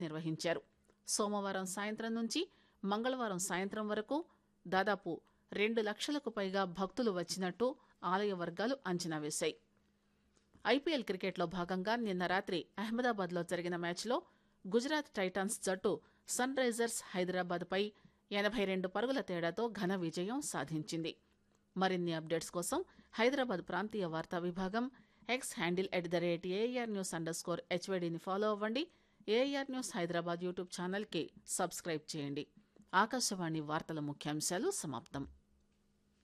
నిర్వహించారు సోమవారం సాయంత్రం నుంచి మంగళవారం సాయంత్రం వరకు దాదాపు రెండు లక్షలకు పైగా భక్తులు వచ్చినట్టు ఆలయ వర్గాలు అంచనా వేశాయి ఐపీఎల్ క్రికెట్లో భాగంగా నిన్న రాత్రి అహ్మదాబాద్లో జరిగిన మ్యాచ్లో గుజరాత్ టైటాన్స్ జట్టు సన్ రైజర్స్ హైదరాబాద్పై ఎనభై రెండు పరుగుల తేడాతో ఘన విజయం సాధించింది మరిన్ని అప్డేట్స్ కోసం హైదరాబాద్ ప్రాంతీయ వార్తా విభాగం X handle at the rate air news underscore హెచ్వైడీని ఫాలో అవ్వండి ఏఆర్ న్యూస్ హైదరాబాద్ యూట్యూబ్ ఛానల్కి సబ్స్క్రైబ్ చేయండి ఆకాశవాణి వార్తల ముఖ్యాంశాలు సమాప్తం